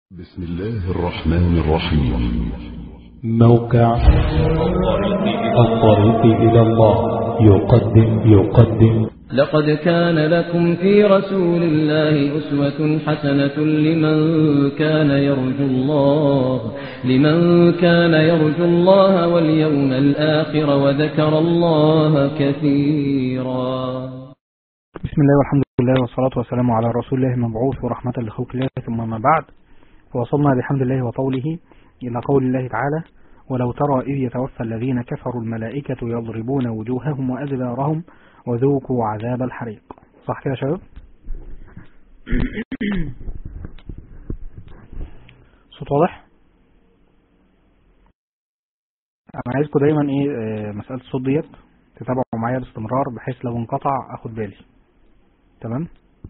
بسم الله الرحمن الرحيم موقع الطريق إلى الله يقدم يقدم لقد كان لكم في رسول الله أسوة حسنة لمن كان يرجو الله لمن كان يرجو الله واليوم الآخر وذكر الله كثيرا بسم الله والحمد لله والصلاة والسلام على رسول الله المبعوث ورحمة لخلق الله ثم ما بعد وصلنا بحمد الله وطوله إلى قول الله تعالى ولو ترى إذ يتوفى الذين كفروا الملائكة يضربون وجوههم وأدبارهم وذوقوا عذاب الحريق صح كده يا شباب صوت واضح انا عايزكم دايما ايه آه، مسألة الصوت ديت تتابعوا معايا باستمرار بحيث لو انقطع اخد بالي تمام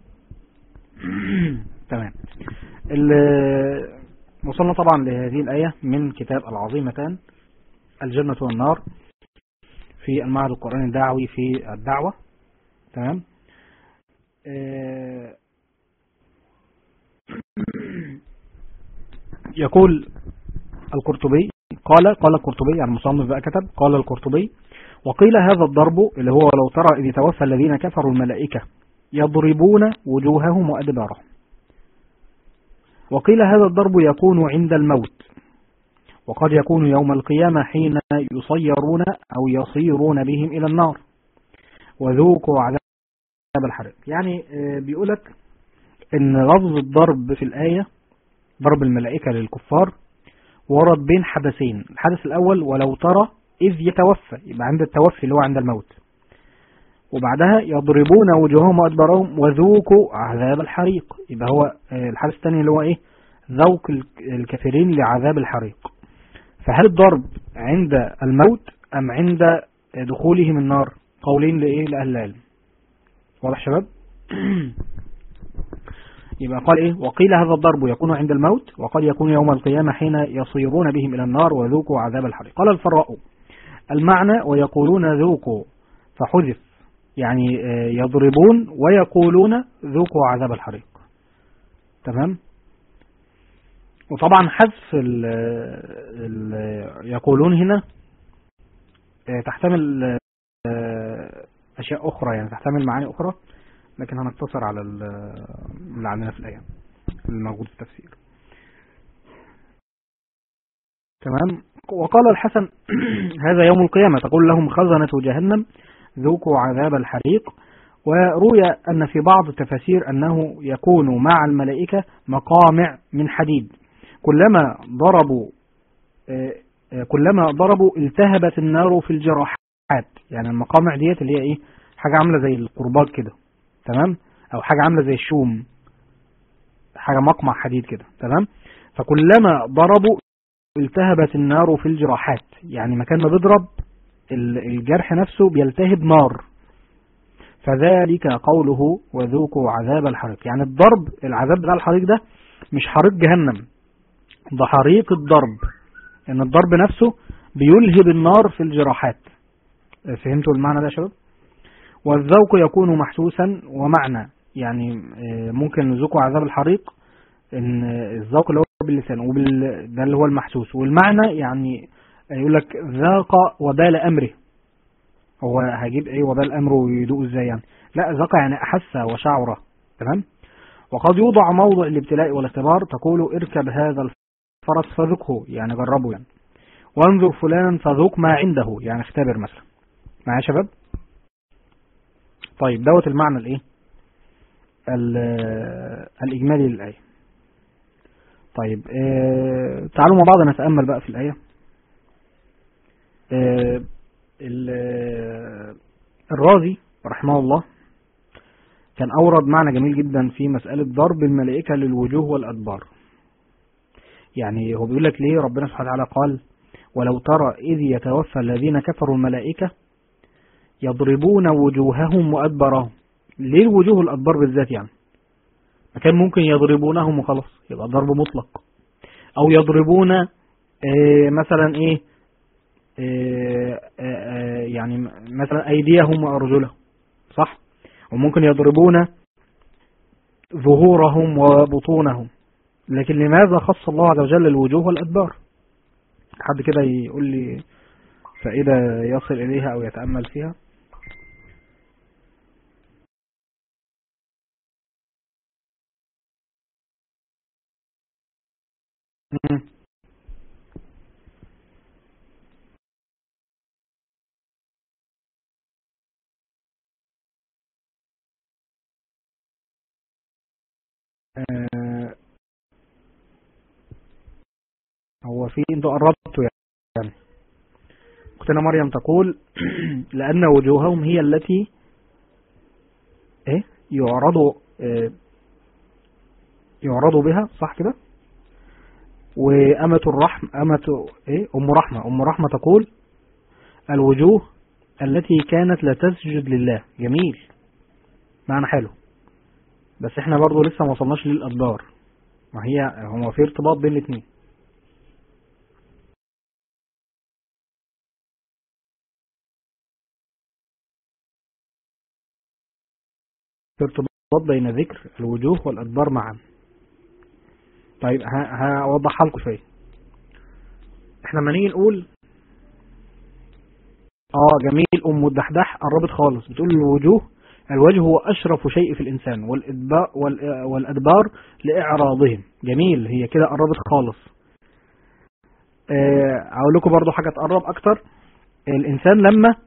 تمام ال- وصلنا طبعا لهذه الآية من كتاب العظيمتان الجنة والنار في المعهد القرآني الدعوي في الدعوة تمام آه، يقول القرطبي قال قال القرطبي يعني المصنف بقى كتب قال القرطبي وقيل هذا الضرب اللي هو لو ترى إذ توفى الذين كفروا الملائكة يضربون وجوههم وأدبارهم وقيل هذا الضرب يكون عند الموت وقد يكون يوم القيامة حين يصيرون أو يصيرون بهم إلى النار وذوقوا عذاب الحريق يعني آه، بيقولك ان لفظ الضرب في الآية ضرب الملائكة للكفار ورد بين حدثين الحدث الأول ولو ترى إذ يتوفى يبقى عند التوفي اللي هو عند الموت وبعدها يضربون وجوههم وأدبارهم وذوقوا عذاب الحريق يبقى هو آه، الحدث الثاني اللي هو إيه ذوق الك- الكافرين لعذاب الحريق فهل الضرب عند الموت أم عند دخولهم النار قولين لإيه لأهل العلم واضح شباب يبقى قال إيه وقيل هذا الضرب يكون عند الموت وقد يكون يوم القيامة حين يصيرون بهم إلى النار وذوقوا عذاب الحريق قال الفراء المعنى ويقولون ذوقوا فحذف يعني آه، يضربون ويقولون ذوقوا عذاب الحريق تمام وطبعا حذف ال ال يقولون هنا آه، تحتمل آه، أشياء أخرى يعني تحتمل معاني أخرى لكن هنقتصر على ال- اللي عندنا في الآية الموجود في التفسير تمام وقال الحسن هذا يوم القيامة تقول لهم خزنة جهنم ذوقوا عذاب الحريق وروي أن في بعض التفاسير أنه يكون مع الملائكة مقامع من حديد كلما ضربوا آه، آه، كلما ضربوا التهبت النار في الجراحات يعني المقامع ديت اللي هي ايه حاجة عاملة زي القرباج كده تمام او حاجة عاملة زي الشوم حاجة مقمع حديد كده تمام فكلما ضربوا التهبت النار في الجراحات يعني مكان ما بيضرب ال- الجرح نفسه بيلتهب نار فذلك قوله وذوقوا عذاب الحريق يعني الضرب العذاب بتاع الحريق ده مش حريق جهنم ده حريق الضرب ان الضرب نفسه بيلهب النار في الجراحات فهمتوا المعنى ده يا شباب والذوق يكون محسوسا ومعنى يعني آه، ممكن ذوقوا عذاب الحريق ان الذوق اللي هو باللسان وبال ده اللي هو المحسوس والمعنى يعني يقول لك ذاق وبال امره هو هجيب ايه وبال امره ويدوق ازاي يعني لا ذاق يعني احس وشعر تمام وقد يوضع موضع الابتلاء والاختبار تقول اركب هذا الفرس فذقه يعني جربه يعني وانظر فلانا فذوق ما عنده يعني اختبر مثلا معايا يا شباب طيب دوت المعنى الايه ال- الاجمالي للايه طيب آه تعالوا مع بعض نتامل بقى في الايه آه ال- الرازي رحمه الله كان أورد معنى جميل جدا في مسألة ضرب الملائكة للوجوه والأدبار يعني هو بيقول لك ليه ربنا سبحانه وتعالى قال ولو ترى إذ يتوفى الذين كفروا الملائكة يضربون وجوههم وأدبارهم ليه الوجوه والأدبار بالذات يعني ما كان ممكن يضربونهم وخلاص يبقى ضرب مطلق أو يضربون آه، مثلا إيه آه، آه، آه، يعني مثلا أيديهم وأرجلهم صح وممكن يضربون ظهورهم وبطونهم لكن لماذا خص الله عز وجل الوجوه والأدبار حد كده يقول لي فإذا يصل إليها أو يتأمل فيها مم. آه، هو في انتوا قربتوا يعني اختنا مريم تقول لأن وجوههم هي التي ايه يعرض آه، يعرض بها صح كده وأمة الرحم أمة ايه أم رحمة أم رحمة تقول الوجوه التي كانت لا تسجد لله جميل معنى حلو بس احنا برضو لسه ما وصلناش للأدبار ما هي هو في ارتباط بين الاثنين في ارتباط بين ذكر الوجوه والأدبار معا طيب ه- هوضحها لكم شوية احنا لما نيجي نقول اه جميل ام الدحداح قربت خالص بتقول الوجوه الوجه هو اشرف شيء في الانسان والادبار والادبار لاعراضهم جميل هي كده قربت خالص آه، اقول لكم برضو حاجه تقرب اكتر الانسان لما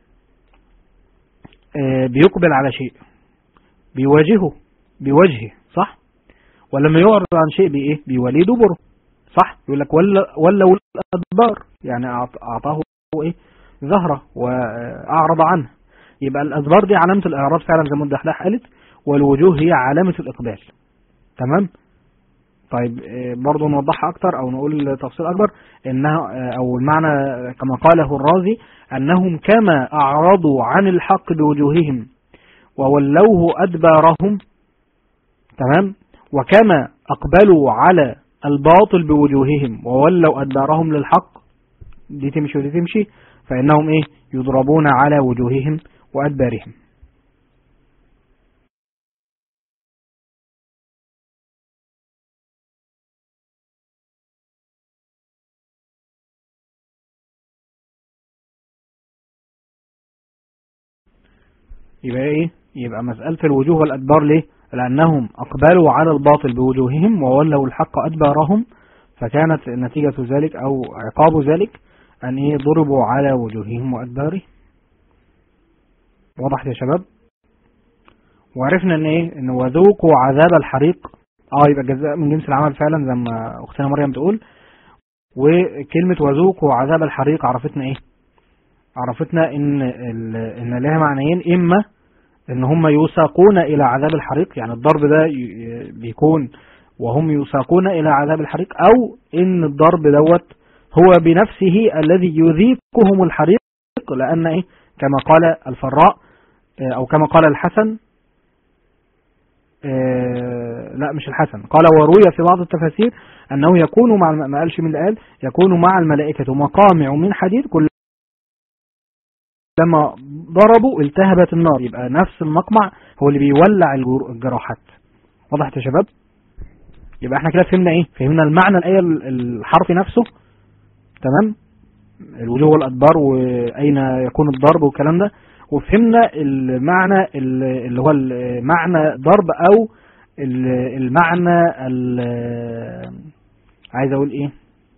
آه، بيقبل على شيء بيواجهه بوجهه صح ولما يعرض عن شيء بايه بيوليه دبره صح يقول لك ولا ولوا الادبار يعني أعط- اعطاه ايه ظهره واعرض عنه يبقى الادبار دي علامه الاعراض فعلا زي ما الدحداح قالت والوجوه هي علامه الاقبال تمام طيب آه، برضه نوضحها اكتر او نقول تفصيل اكبر انها آه، او المعنى كما قاله الرازي انهم كما اعرضوا عن الحق بوجوههم وولوه ادبارهم تمام وكما اقبلوا على الباطل بوجوههم وولوا ادبارهم للحق دي تمشي ودي تمشي فانهم ايه يضربون على وجوههم وادبارهم يبقى ايه يبقى مسألة الوجوه والأدبار ليه لأنهم أقبلوا على الباطل بوجوههم وولوا الحق أدبارهم فكانت نتيجة ذلك أو عقاب ذلك أن إيه ضربوا على وجوههم وأدبارهم واضح يا شباب وعرفنا ان ايه ان وذوقوا عذاب الحريق اه يبقى جزاء من جنس العمل فعلا زي ما اختنا مريم تقول وكلمة وذوقوا عذاب الحريق عرفتنا ايه عرفتنا ان ال- ان لها معنيين اما ان هم يساقون الى عذاب الحريق يعني الضرب ده ي- بيكون وهم يساقون الى عذاب الحريق او ان الضرب دوت هو بنفسه الذي يذيقهم الحريق لان ايه كما قال الفراء آه، او كما قال الحسن آه، لا مش الحسن قال وروي في بعض التفاسير انه يكون مع الم- ما قالش من اللي قال يكون مع الملائكة مقامع من حديد كل لما ضربوا التهبت النار يبقى نفس المقمع هو اللي بيولع الجر- الجراحات وضحت يا شباب يبقى احنا كده فهمنا ايه فهمنا المعنى الايه ال- الحرفي نفسه تمام الوجوه والادبار واين يكون الضرب والكلام ده وفهمنا المعنى ال- اللي هو ال- معنى ضرب او ال- المعنى ال- عايز اقول ايه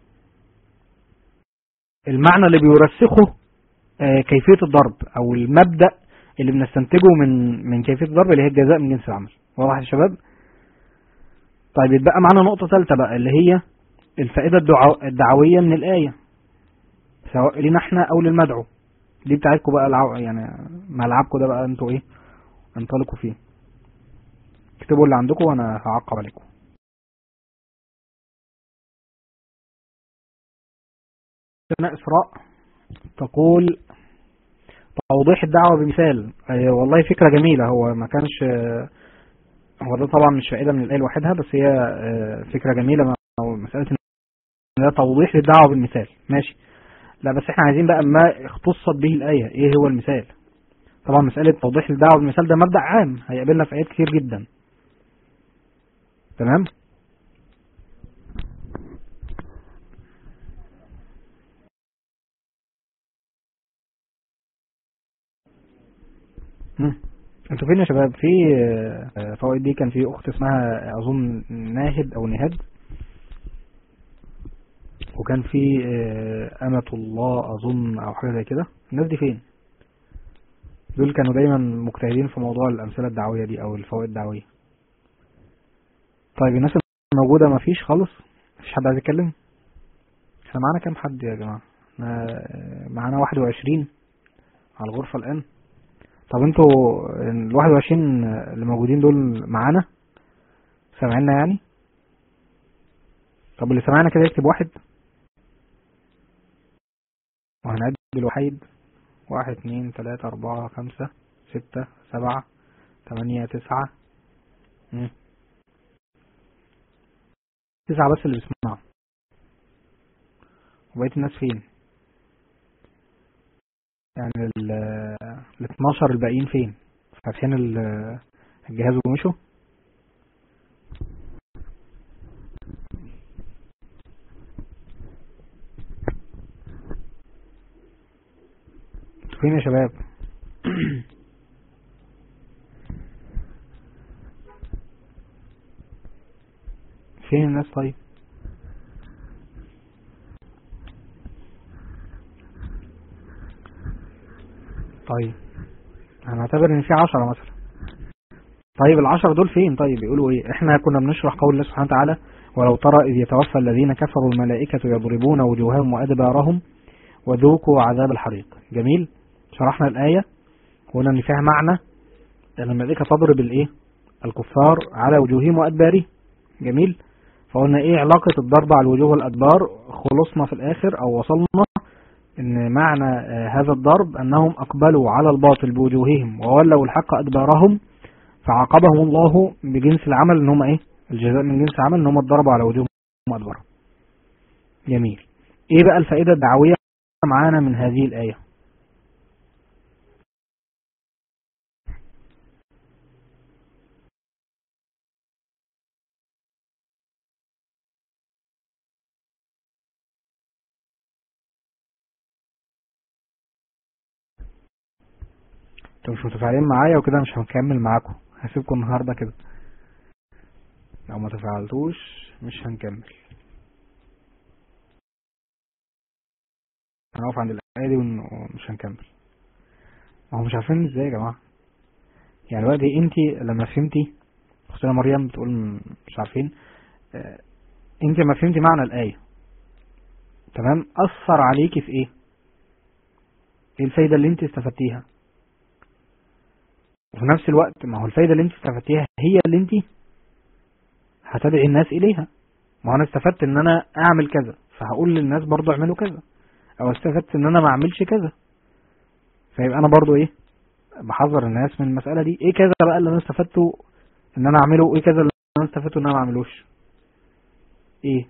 المعنى اللي بيرسخه آه، كيفية الضرب او المبدأ اللي بنستنتجه من من كيفية الضرب اللي هي الجزاء من جنس العمل واضح يا شباب طيب يتبقى معانا نقطة ثالثة بقى اللي هي الفائدة الدعو- الدعوية من الآية سواء لنا احنا او للمدعو دي بتاعتكم بقى العو... يعني ملعبكم ده بقى انتوا ايه انطلقوا فيه اكتبوا اللي عندكم وانا هعقب عليكم سنة إسراء تقول توضيح الدعوة بمثال أي والله فكرة جميلة هو ما كانش هو ده طبعا مش فائدة من الآية لوحدها بس هي آه، فكرة جميلة ما- أو مسألة إن ده توضيح للدعوة بالمثال ماشي لا بس احنا عايزين بقى ما اختصت به الآية ايه هو المثال طبعا مسألة توضيح الدعوة بالمثال ده مبدأ عام هيقابلنا في آيات كتير جدا تمام مم. انتوا فين يا شباب في آه، فوائد دي كان في اخت اسمها اظن ناهد او نهاد وكان في آه، امة الله اظن او حاجة زي كده الناس دي فين دول كانوا دايما مجتهدين في موضوع الامثلة الدعوية دي او الفوائد الدعوية طيب الناس الموجودة ما فيش خالص مفيش حد عايز يتكلم احنا معانا كام حد يا جماعة احنا معانا 21 على الغرفة الان طب انتوا ال 21 اللي موجودين دول معانا سامعيننا يعني طب اللي سمعنا كده يكتب واحد وهنعد الوحيد واحد اتنين تلاتة اربعة خمسة ستة سبعة تمانية تسعة مم. تسعة بس اللي بيسمعوا وبقية الناس فين يعني ال ال 12 الباقيين فين فاتحين ال- الجهاز ومشوا انتوا فين يا شباب فين الناس طيب طيب هنعتبر ان في عشرة مثلا طيب العشرة دول فين طيب يقولوا ايه احنا كنا بنشرح قول الله سبحانه وتعالى ولو ترى اذ يتوفى الذين كفروا الملائكة يضربون وجوههم وادبارهم وذوقوا عذاب الحريق جميل شرحنا الآية وقلنا ان فيها معنى ان الملائكة تضرب الايه الكفار على وجوههم وادبارهم جميل فقلنا ايه علاقة الضرب على الوجوه والادبار خلصنا في الاخر او وصلنا ان معنى آه، هذا الضرب انهم اقبلوا على الباطل بوجوههم وولوا الحق ادبارهم فعاقبهم الله بجنس العمل ان هم ايه الجزاء من جنس العمل ان هم اتضربوا على وجوههم وادبارهم جميل ايه بقى الفائدة الدعوية معانا من هذه الآية انتوا مش متفاعلين معايا وكده مش هنكمل معاكم هسيبكم النهارده كده لو ما تفاعلتوش مش هنكمل هنقف عند الآية دي ون- ومش هنكمل ما هو مش عارفين ازاي يا جماعة يعني دلوقتي انت لما فهمتي اختنا مريم بتقول م- مش عارفين اه، انت لما فهمتي معنى الآية تمام أثر عليكي في ايه ايه الفايدة اللي انت استفدتيها وفي نفس الوقت ما هو الفايدة اللي انت استفدتيها هي اللي انت هتدعي الناس اليها ما هو انا استفدت ان انا اعمل كذا فهقول للناس برضو اعملوا كذا او استفدت ان انا ما اعملش كذا فيبقى انا برضو ايه بحذر الناس من المسألة دي ايه كذا بقى اللي انا استفدته ان انا اعمله وايه كذا اللي انا استفدته ان انا ما اعملوش ايه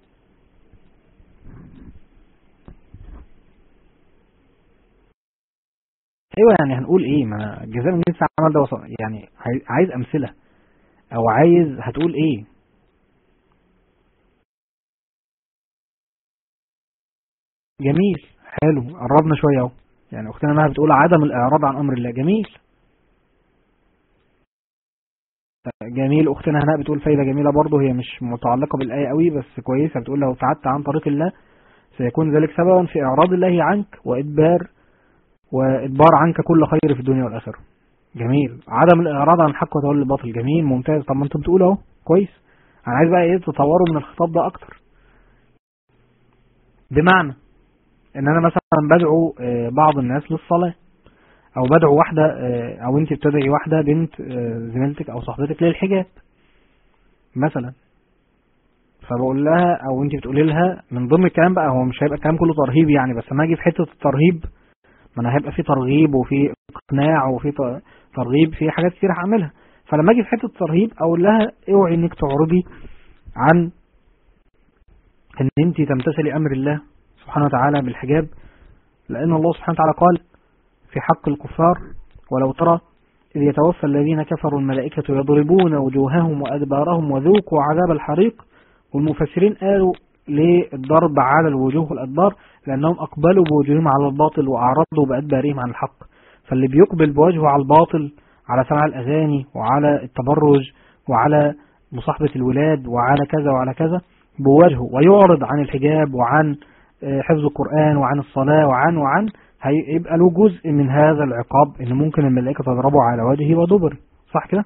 ايوه يعني هنقول ايه ما الجزاء من جنس العمل ده وصل يعني عايز- عايز امثله او عايز هتقول ايه جميل حلو قربنا شويه اهو يعني اختنا مها بتقول عدم الاعراض عن امر الله جميل جميل اختنا هناء بتقول فايده جميله برضه هي مش متعلقه بالايه قوي بس كويسه بتقول لو ابتعدت عن طريق الله سيكون ذلك سببا في اعراض الله عنك وادبار وادبار عنك كل خير في الدنيا والاخره جميل عدم الاعراض عن الحق وتولي الباطل جميل ممتاز طب ما انتم بتقولوا اهو كويس انا عايز بقى ايه تطوروا من الخطاب ده اكتر بمعنى ان انا مثلا بدعو آه، بعض الناس للصلاه او بدعو واحده آه، او انت بتدعي واحده بنت آه، زميلتك او صاحبتك للحجاب مثلا فبقول لها او انت بتقولي لها من ضمن الكلام بقى هو مش هيبقى الكلام كله ترهيب يعني بس انا اجي في حته الترهيب ما انا هيبقى في ترغيب وفي اقناع وفي ت- ترغيب في حاجات كتير هعملها فلما اجي في حته الترهيب اقول لها اوعي انك تعرضي عن ان انت تمتثلي امر الله سبحانه وتعالى بالحجاب لان الله سبحانه وتعالى قال في حق الكفار ولو ترى إذ يتوفى الذين كفروا الملائكة يضربون وجوههم وأدبارهم وذوقوا عذاب الحريق والمفسرين قالوا للضرب على الوجوه والأدبار لأنهم أقبلوا بوجوههم على الباطل وأعرضوا بأدبارهم عن الحق فاللي بيقبل بوجهه على الباطل على سماع الأغاني وعلى التبرج وعلى مصاحبة الولاد وعلى كذا وعلى كذا بوجهه ويعرض عن الحجاب وعن آه، حفظ القرآن وعن الصلاة وعن وعن هيبقى له جزء من هذا العقاب ان ممكن الملائكة تضربه على وجهه ودبر صح كده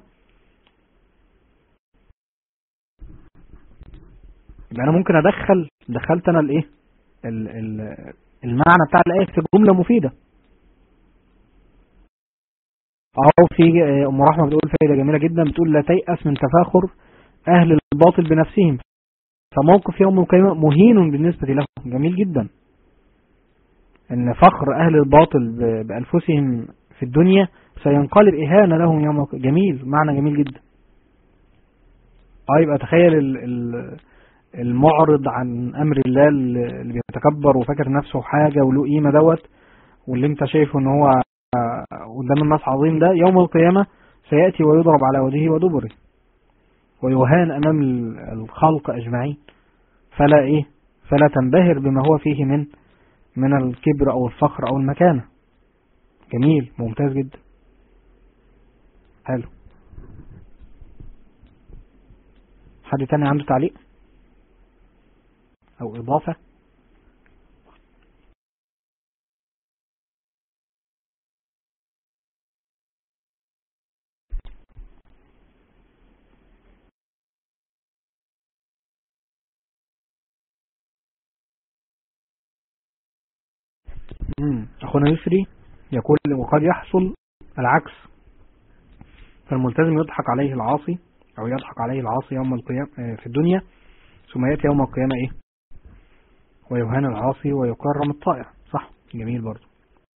يبقى انا ممكن ادخل دخلت انا الايه ال- ال- المعنى بتاع الايه في جملة مفيدة أو في آه، أم رحمة بتقول فايدة جميلة جدا بتقول لا تيأس من تفاخر أهل الباطل بنفسهم فموقف يوم القيامة مهين بالنسبة له جميل جدا أن فخر أهل الباطل ب- بأنفسهم في الدنيا سينقلب إهانة لهم يوم القيامة جميل معنى جميل جدا اه يبقى تخيل ال- ال- المعرض عن أمر الله اللي بيتكبر وفاكر نفسه حاجة وله قيمة دوت واللي انت شايفه ان هو قدام الناس عظيم ده يوم القيامة سيأتي ويضرب على وجهه ودبره ويهان أمام ال- الخلق أجمعين فلا إيه فلا تنبهر بما هو فيه من من الكبر أو الفخر أو المكانة جميل ممتاز جدا حلو حد تاني عنده تعليق أو إضافة مم. أخونا يسري يقول وقد يحصل العكس فالملتزم يضحك عليه العاصي أو يضحك عليه العاصي يوم القيامة آه، في الدنيا ثم يأتي يوم القيامة إيه ويهان العاصي ويكرم الطائع صح جميل برضو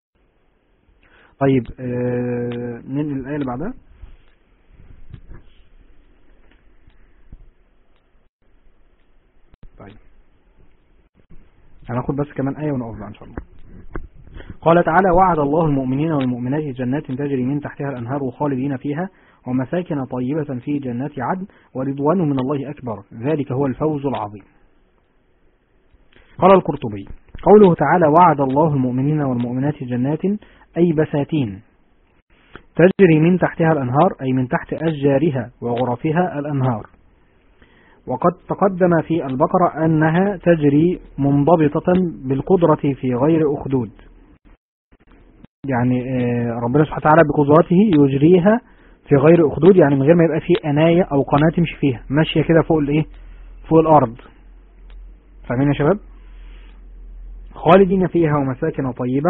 طيب آه، ننقل الآية اللي بعدها طيب هناخد بس كمان آية ونقف بقى إن شاء الله قال تعالى وعد الله المؤمنين والمؤمنات جنات تجري من تحتها الأنهار خالدين فيها ومساكن طيبة في جنات عدن ورضوان من الله أكبر ذلك هو الفوز العظيم قال القرطبي قوله تعالى وعد الله المؤمنين والمؤمنات جنات أي بساتين تجري من تحتها الأنهار أي من تحت أشجارها وغرفها الأنهار وقد تقدم في البقرة أنها تجري منضبطة بالقدرة في غير أخدود يعني آه، ربنا سبحانه وتعالى بقدرته يجريها في غير أخدود يعني من غير ما يبقى فيه أناية أو قناة تمشي فيها ماشية كده فوق الإيه فوق الأرض فاهمين يا شباب خالدين فيها ومساكن طيبة